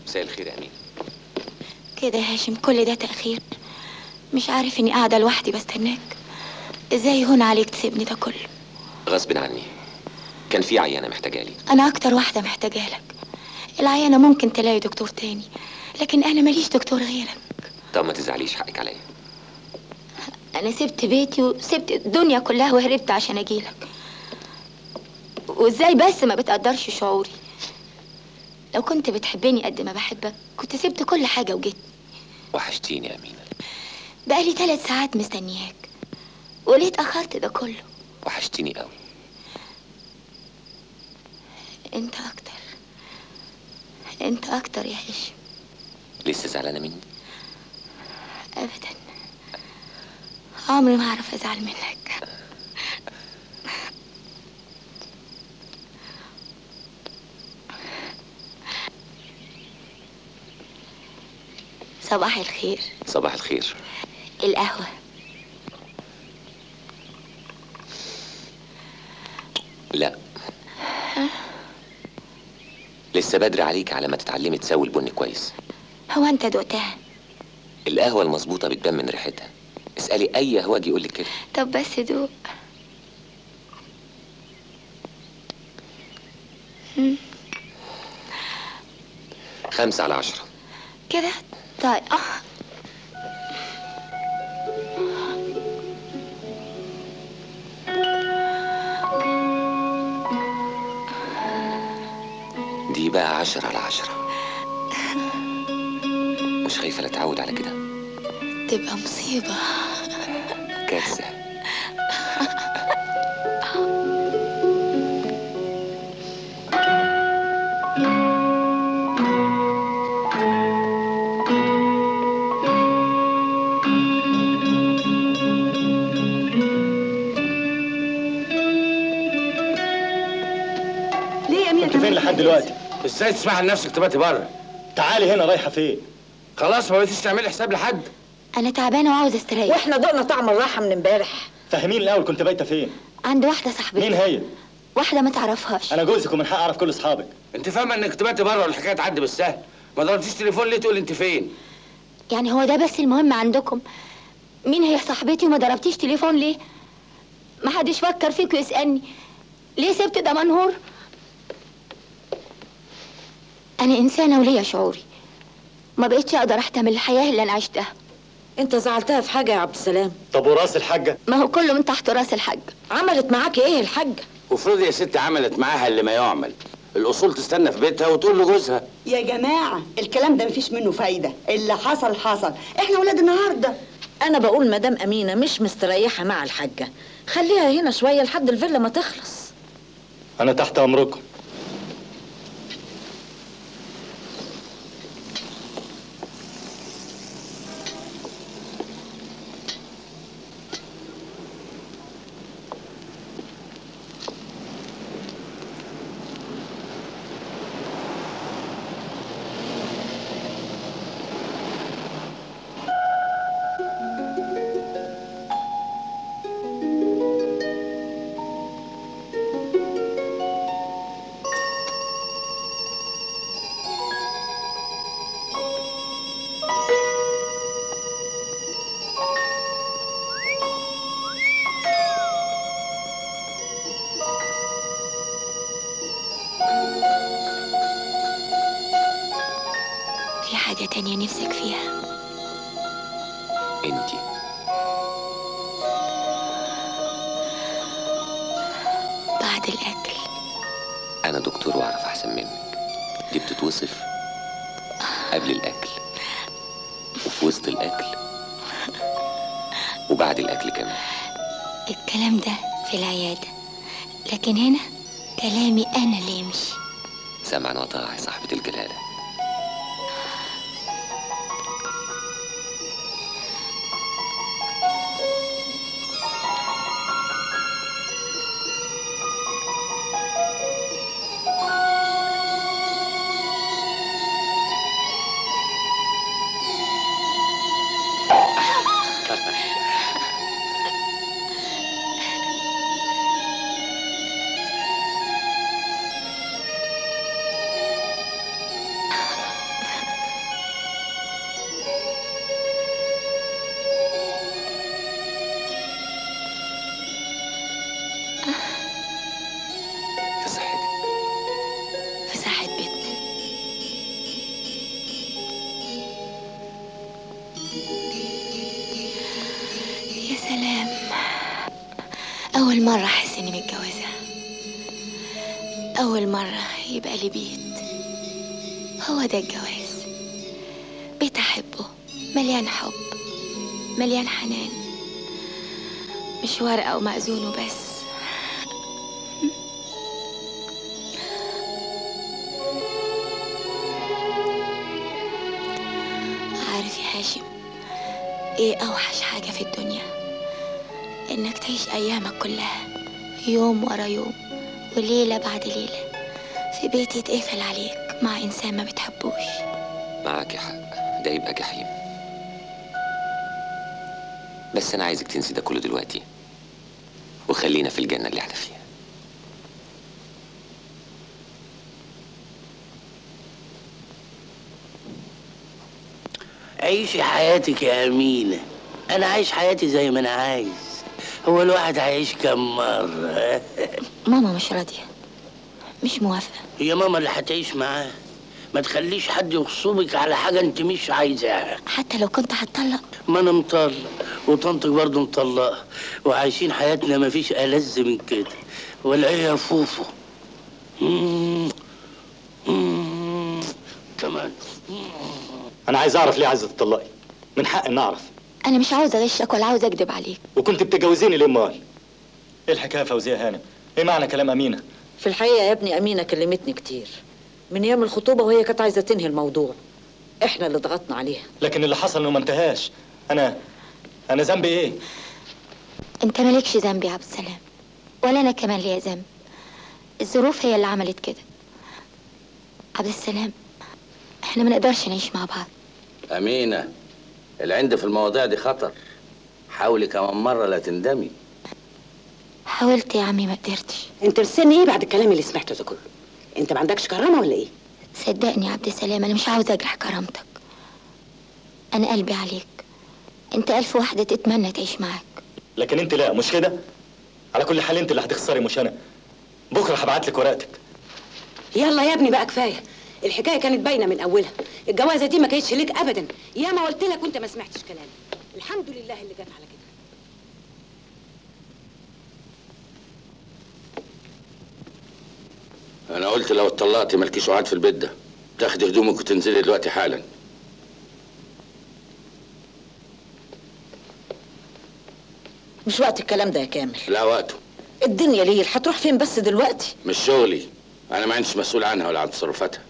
مساء الخير يا امين كده يا هاشم كل ده تأخير مش عارف اني قاعدة لوحدي بستناك ازاي هون عليك تسيبني ده كله غصب عني كان في عيانه محتاجه لي انا اكتر واحدة محتاجة لك العيانة ممكن تلاقي دكتور تاني لكن انا ماليش دكتور غيرك طب ما تزعليش حقك عليا انا سبت بيتي وسبت الدنيا كلها وهربت عشان اجيلك وازاي بس ما بتقدرش شعوري لو كنت بتحبني قد ما بحبك كنت سبت كل حاجة وجيت وحشتيني يا امينه بقالي ثلاث ساعات مستنياك وليه اتأخرت ده كله وحشتيني قوي انت اكتر انت اكتر يا هشام لسه زعلانه مني ابدا عمري ما اعرف ازعل منك صباح الخير صباح الخير القهوة لا لسه بدري عليك على ما تتعلمي تسوي البن كويس هو انت دقتها القهوه المظبوطه بتبان من ريحتها اسالي اي هواجي يقول لك كده طب بس دوق مم، خمسة على عشرة كده طيب اه دي بقى عشرة على عشرة مش خايفة لا تعود على كده تبقى مصيبة كارثة ليه يا امينه انت فين لحد دلوقتي؟ ازاي تسمح لنفسك تباتي بره تعالي هنا رايحه فين؟ خلاص ما بقيتيش تعملي حساب لحد انا تعبانة وعاوز استريح واحنا دقنا طعم الراحه من امبارح فهميني الاول كنت بايته فين؟ عند واحدة صاحبتي مين هي؟ واحدة ما تعرفهاش انا جوزك ومن حق اعرف كل اصحابك انت فاهمه انك تباتي بره والحكايه تعدي بالسهل ما ضربتيش تليفون ليه تقول انت فين يعني هو ده بس المهم عندكم مين هي صاحبتي وما ضربتيش تليفون ليه ما حدش فكر فيك ويسألني ليه سبت ده منهور انا انسانة وليا شعوري ما بقتش اقدر احتمل الحياة اللي انا عشتها انت زعلتها في حاجه يا عبد السلام طب وراس الحاجه؟ ما هو كله من تحت راس الحاج عملت معاكي ايه الحاجه وافرضي يا ست عملت معاها اللي ما يعمل الاصول تستنى في بيتها وتقول لجوزها يا جماعة الكلام ده مفيش منه فايدة اللي حصل حصل احنا ولاد النهاردة انا بقول مدام امينه مش مستريحه مع الحاجه خليها هنا شويه لحد الفيلا ما تخلص انا تحت امركم في حاجة تانية نفسك فيها انتي بعد الاكل انا دكتور واعرف احسن منك دي بتتوصف قبل الاكل وفي وسط الاكل وبعد الاكل كمان الكلام ده في العيادة لكن هنا كلامي انا اللي يمشي سمعا وطاعة يا صاحبة الجلالة في صحتك في ساحة بيتنا يا سلام أول مرة أحس إني متجوزة أول مرة يبقى لي بيت هو ده الجواز بيت أحبه مليان حب مليان حنان مش ورقة ومأذون وبس عارف يا هاشم ايه اوحش حاجة في الدنيا انك تعيش ايامك كلها يوم ورا يوم وليلة بعد ليلة في بيت يتقفل عليك مع انسان ما بتحبوش معاك حق ده يبقى جحيم بس انا عايزك تنسي ده كله دلوقتي وخلينا في الجنة اللي احنا فيها عيشي حياتك يا أمينة أنا عايش حياتي زي ما أنا عايز هو الواحد هيعيش كم مرة ماما مش راضية مش موافقة هي ماما اللي هتعيش معاه ما تخليش حد يغصبك على حاجة أنت مش عايزاها حتى لو كنت هتطلق ما أنا مطلق وطنطك برضه مطلقة وعايشين حياتنا ما فيش ألذ من كده ولا إيه يا فوفو مم. مم. كمان انا عايز اعرف ليه عايزه تطلقي من حق ان اعرف انا مش عاوزة اغشك ولا عاوزة اكدب عليك وكنت بتتجوزيني ليه امال ايه الحكايه يا فوزيه هانم ايه معنى كلام امينه في الحقيقة يا ابني أمينة كلمتني كتير من أيام الخطوبة وهي كانت عايزة تنهي الموضوع إحنا اللي ضغطنا عليها لكن اللي حصل انه ما انتهاش انا انا ذنبي ايه انت مالكش ذنب يا عبد السلام ولا انا كمان ليا ذنب الظروف هي اللي عملت كده عبد السلام احنا ما نقدرش نعيش مع بعض أمينة العند في المواضيع دي خطر حاولي كمان مرة لا تندمي حاولت يا عمي ما قدرتش انت رسالني ايه بعد الكلام اللي سمعته ده كله انت ما عندكش كرامه ولا ايه صدقني يا عبد السلام انا مش عاوزه اجرح كرامتك انا قلبي عليك انت الف واحده تتمنى تعيش معاك لكن انت لا مش كده على كل حال انت اللي هتخسري مش انا بكره هبعت لك ورقتك يلا يا ابني بقى كفايه الحكايه كانت باينه من اولها الجوازه دي ما كانتش ليك ابدا يا ما قلت لك وانت ما سمعتش كلامي الحمد لله اللي جت على كده أنا قلت لو اتطلقتي مالكيش قعد في البيت ده تاخدي هدومك وتنزلي دلوقتي حالا مش وقت الكلام ده يا كامل لا وقته الدنيا ليل هتروح فين بس دلوقتي مش شغلي أنا ما عنديش مسؤول عنها ولا عن تصرفاتها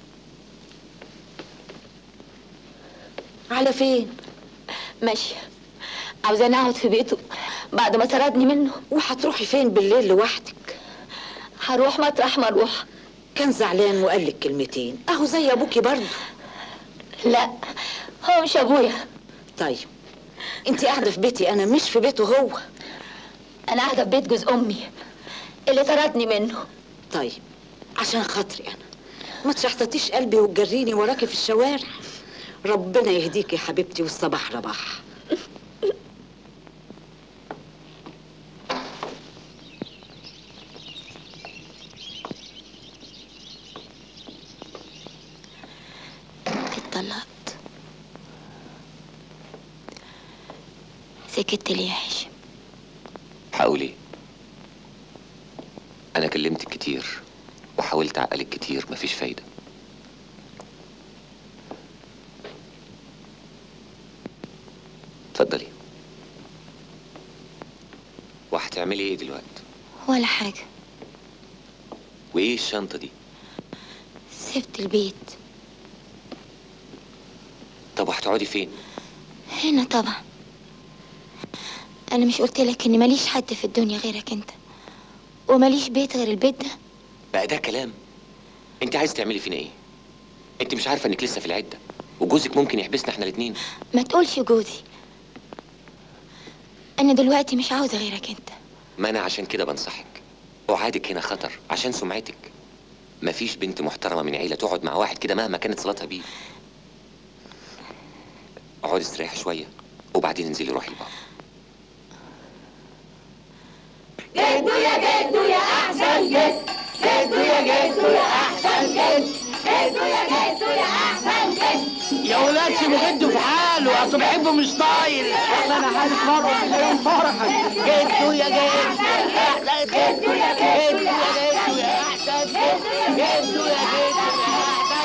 على فين ماشيه عاوزاني اقعد في بيته بعد ما طردني منه وهتروحي فين بالليل لوحدك هروح مطرح ما اروح كان زعلان وقال لك كلمتين اهو زي ابوكي برضه لا هو مش ابويا طيب انت قاعده في بيتي انا مش في بيته هو انا قاعده في بيت جوز امي اللي طردني منه طيب عشان خاطري انا ما تشحططيش قلبي وتجريني وراكي في الشوارع ربنا يهديك يا حبيبتي والصباح رباح اتطلقت سكت ليه يا هاشم هقول ايه انا كلمتك كتير وحاولت اعقلك كتير مفيش فايده اتفضلي وهتعملي ايه دلوقتي ولا حاجه وايه الشنطه دي سبت البيت طب وهتقعدي فين هنا طبعا انا مش قلت لك ان ماليش حد في الدنيا غيرك انت وماليش بيت غير البيت ده بقى ده كلام انت عايز تعملي فينا ايه انت مش عارفه انك لسه في العده وجوزك ممكن يحبسنا احنا الاتنين ما تقولش جوزي انا دلوقتي مش عاوزه غيرك انت ما انا عشان كده بنصحك وعادك هنا خطر عشان سمعتك مفيش بنت محترمه من عيله تقعد مع واحد كده مهما كانت صلاتها بيه اقعدي استريح شويه وبعدين انزلي روحي لبابا جدو يا جد جدو يا جدو يا احسن جد جدو يا جدو يا احسن جد يا ولاد سيبوا جدو في حاله اصل بحبه مش طاير والله انا حالف مره في يوم فرحك جدو يا جدو يا احسن جدو يا جدو يا جدو يا احسن جد جدو يا جدو يا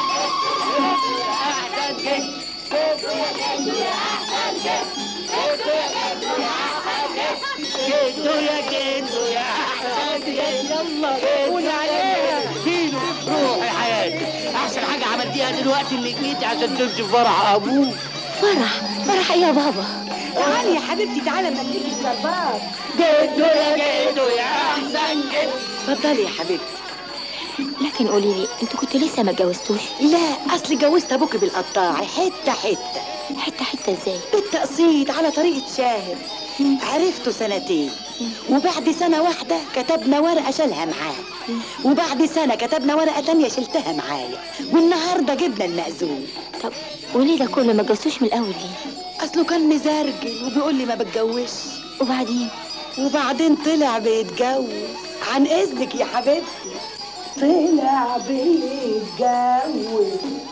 احسن جد جدو يا جدو يا احسن جد جدو يا جدو يا احسن جد جدو يا جدو يا احسن جد يلا قول عليها دينه روحي حياتي احسن حاجه عملتيها دلوقتي انك جيتي عشان تمشي في فرح ابوك فرح فرح ايه يا بابا تعالي يا حبيبتي تعالى ما تجيبي الشربات جدو يا جدو يا احسن جد اتفضلي يا حبيبتي لكن قولي لي انتوا كنتوا لسه ما اتجوزتوش لا اصل جوزت ابوك بالقطاع حته حته حته حته ازاي بالتقسيط على طريقه شاهد عرفته سنتين وبعد سنة واحدة كتبنا ورقة شالها معاه وبعد سنة كتبنا ورقة تانية شلتها معايا والنهاردة جبنا المأذون طب وليه ده كله ما اتجوزتوش من الاول ليه أصله كان مزرجل وبيقول لي ما بتجوزش وبعدين وبعدين طلع بيتجوز عن إذنك يا حبيبتي طلع بيتجوز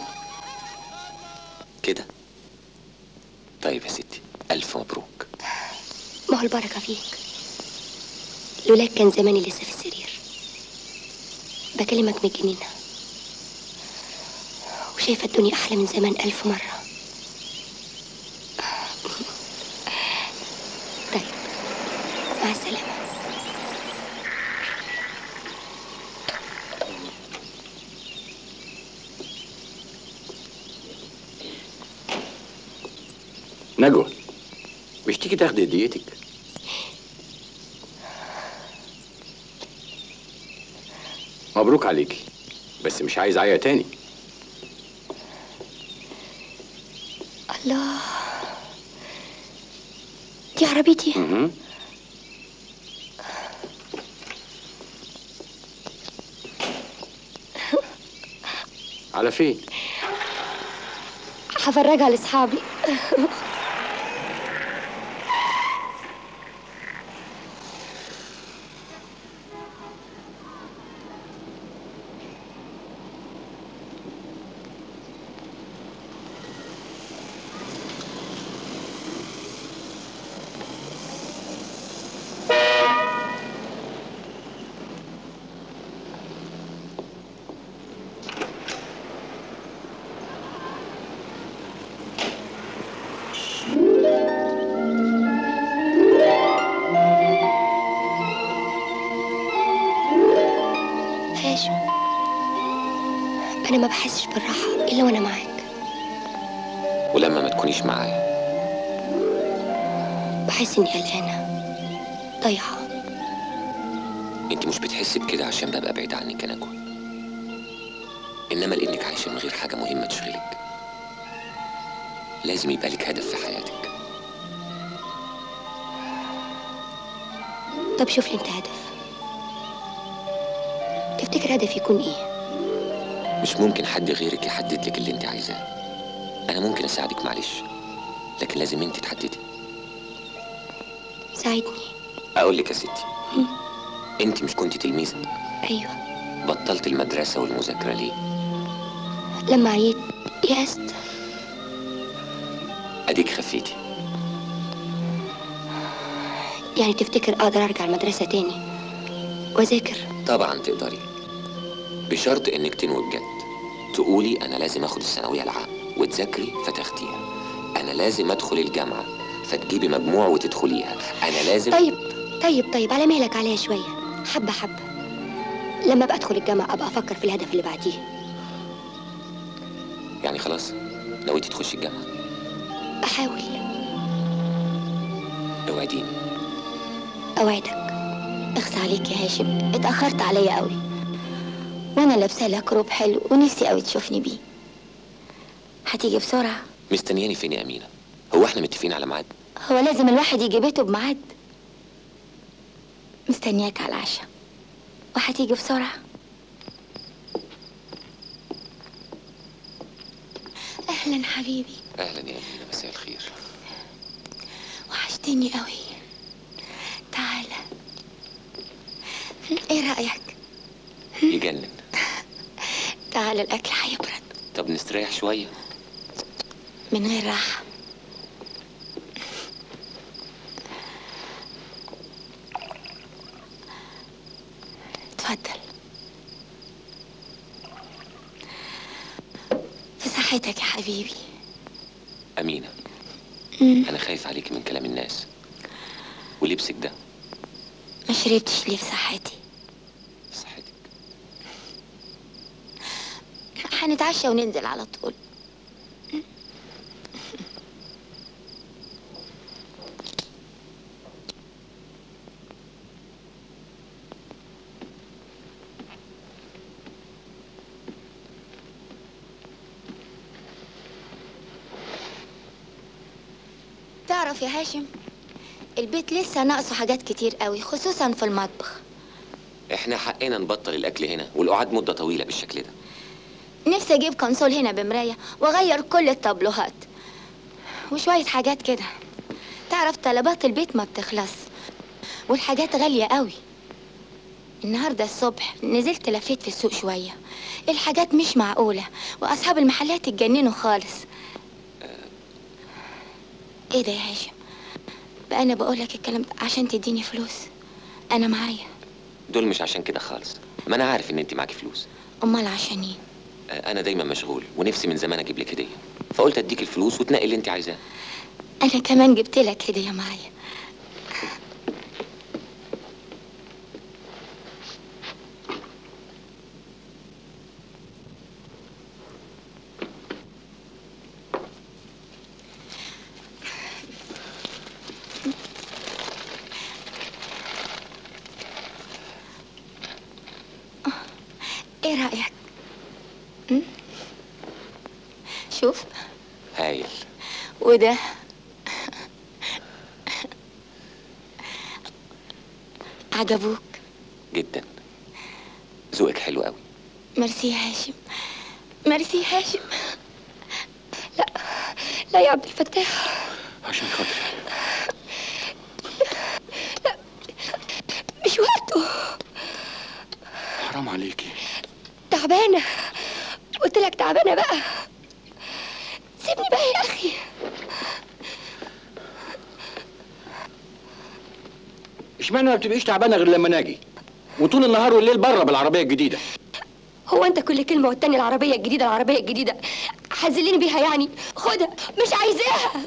كده طيب يا ستي ألف مبروك ما هو البركه فيك لولاك كان زماني لسه في السرير بكلمك من الجنينه وشايفه الدنيا احلى من زمان الف مره طيب مع السلامه نجوى مش تيجي تاخدي هديتك مبروك عليكي بس مش عايز عيا تاني الله دي عربيتي مهم. على فين هفرجها لاصحابي هاشم انا ما بحسش بالراحه الا وانا معاك ولما ما تكونيش معايا بحس اني قلقانه ضايعه انت مش بتحسي بكده عشان ببقى بعيد عنك يا نجوى انما لانك عايشه من غير حاجه مهمه تشغلك لازم يبقى لك هدف في حياتك طب شوف لي انت هدف تفتكر هدف يكون ايه مش ممكن حد غيرك يحدد لك اللي انت عايزاه انا ممكن اساعدك معلش لكن لازم انت تحددي ساعدني اقول لك يا ستي انت مش كنت تلميذه ايوه بطلت المدرسه والمذاكره ليه لما عييت يأست اديك خفيتي يعني تفتكر اقدر ارجع المدرسه تاني واذاكر طبعا تقدري بشرط انك تنوي بجد تقولي انا لازم اخد الثانويه العامه وتذاكري فتاخديها انا لازم ادخل الجامعه فتجيبي مجموع وتدخليها انا لازم طيب طيب طيب على مهلك عليا شويه حبه حبه لما ابقى ادخل الجامعه ابقى افكر في الهدف اللي بعديه يعني خلاص نويتي تخشي الجامعه احاول اوعديني اوعدك اخس عليك يا هاشم اتاخرت عليا قوي وانا لابسه لك روب حلو ونفسي قوي تشوفني بيه هتيجي بسرعه مستنياني فين يا امينه هو احنا متفقين على ميعاد هو لازم الواحد يجي بيته بميعاد مستنياك على العشاء وهتيجي بسرعه اهلا حبيبي اهلا يا امينه مساء الخير وحشتني قوي تعالى ايه رأيك يجنن تعال الاكل هيبرد طب نستريح شويه من غير راحه اتفضل في صحتك يا حبيبي امينه مم. انا خايف عليك من كلام الناس ولبسك ده ما شربتش ليه في صحتي صحتك هنتعشى وننزل على طول تعرف يا هاشم البيت لسه ناقصه حاجات كتير قوي خصوصا في المطبخ احنا حقنا نبطل الاكل هنا والقعاد مده طويله بالشكل ده نفسي اجيب كونسول هنا بمرايه واغير كل الطابلوهات وشويه حاجات كده تعرف طلبات البيت ما بتخلص والحاجات غاليه قوي النهارده الصبح نزلت لفيت في السوق شويه الحاجات مش معقوله واصحاب المحلات اتجننوا خالص ايه ده يا هاشم بقى انا بقولك الكلام ده عشان تديني فلوس انا معايا دول مش عشان كده خالص ما انا عارف ان انت معاكي فلوس امال عشان ايه آه، انا دايما مشغول ونفسي من زمان اجيب لك هديه فقلت اديك الفلوس وتنقي اللي انت عايزاه انا كمان جبت لك هديه معايا ايه رايك م? شوف هايل وده عجبوك جدا ذوقك حلو قوي ميرسي يا هاشم ميرسي يا هاشم لا لا يا عبد الفتاح عشان خاطري مش وقته حرام عليكي تعبانة قلت لك تعبانة بقى سيبني بقى يا أخي اشمعنى ما بتبقيش تعبانه غير لما ناجي وطول النهار والليل بره بالعربيه الجديده هو انت كل كلمه والتانيه العربيه الجديده العربيه الجديده حزليني بيها يعني خدها مش عايزاها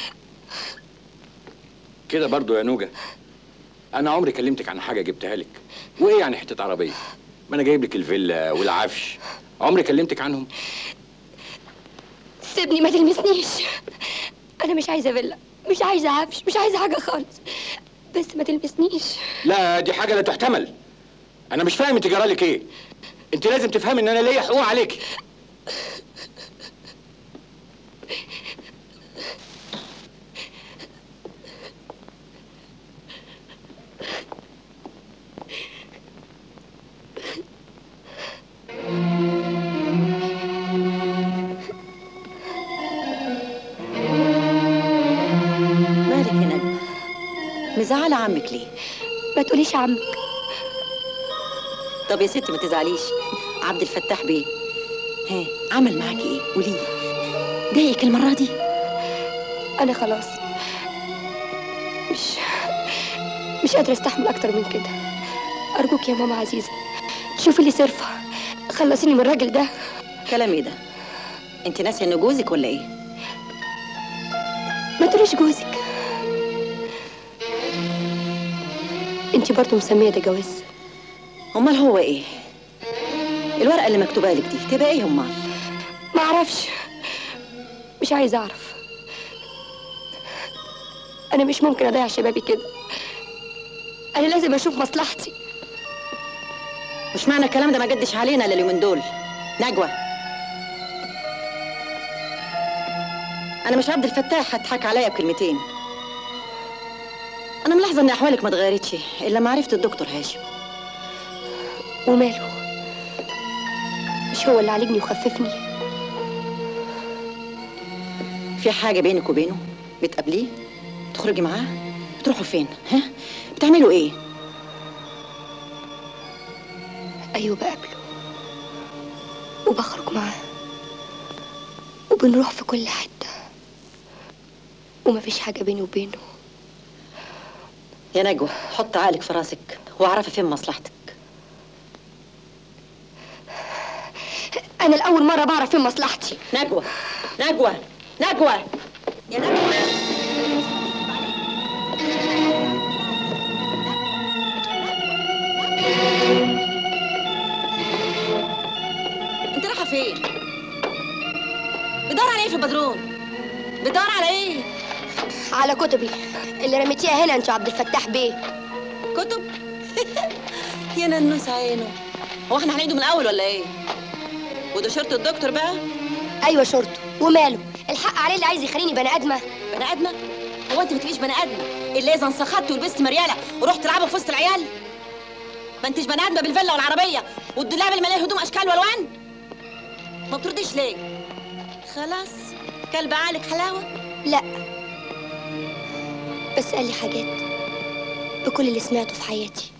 كده برضو يا نوجة انا عمري كلمتك عن حاجه جبتها لك وايه يعني حته عربيه ما انا جايب لك الفيلا والعفش عمري كلمتك عنهم سيبني ما تلمسنيش انا مش عايزه فيلا مش عايزه عفش مش عايزه حاجه خالص بس ما تلمسنيش لا دي حاجه لا تحتمل انا مش فاهم انت جرالك ايه انت لازم تفهمي ان انا ليا حقوق عليك مالك يا نجمة مزعلة عمك ليه؟ ما تقوليش عمك طب يا ستي ما تزعليش عبد الفتاح بيه ها عمل معاكي ايه؟ قولي لي ضايقك المرة دي؟ انا خلاص مش مش قادره استحمل اكتر من كده ارجوك يا ماما عزيزه شوفي لي صرفه خلصيني من الراجل ده كلام ايه ده؟ انت ناسية انه جوزك ولا ايه؟ ما تقوليش جوزك انت برضه مسميه ده جواز امال هو ايه؟ الورقة اللي مكتوبة لك دي تبقى ايه امال؟ ما اعرفش مش عايزه اعرف انا مش ممكن اضيع شبابي كده انا لازم اشوف مصلحتي مش معنى الكلام ده ما جدش علينا الا اليومين دول نجوى انا مش عبد الفتاح هتضحك عليا بكلمتين انا ملاحظه ان احوالك ما اتغيرتش الا ما عرفت الدكتور هاشم وماله مش هو اللي عالجني وخففني في حاجه بينك وبينه بتقابليه تخرجي معاه بتروحوا فين ها بتعملوا ايه أيوة بقابله وبخرج معاه وبنروح في كل حتة ومفيش حاجة بيني وبينه يا نجوى حط عقلك في راسك واعرفي فين مصلحتك أنا لأول مرة بعرف فين مصلحتي نجوى نجوى نجوى يا نجوى انت رايحه فين بتدور على ايه في البدرون بتدور على ايه على كتبي اللي رميتيها هنا انت عبد الفتاح بيه كتب يا ننوس عينه هو احنا هنعيده من الاول ولا ايه وده شرط الدكتور بقى أيوة شرطه وماله الحق عليه اللي عايز يخليني بني آدمة بني ادمه هو انت ما تبقيش بني ادمه الا اذا انسخدت ولبست مرياله ورحت تلعبوا في وسط العيال ما انتش بني ادمه بالفيلا والعربيه والدولاب اللي مليان هدوم اشكال والوان ما بترضيش ليه خلاص كلب عقلك حلاوه لا بس قال لي حاجات بكل اللي سمعته في حياتي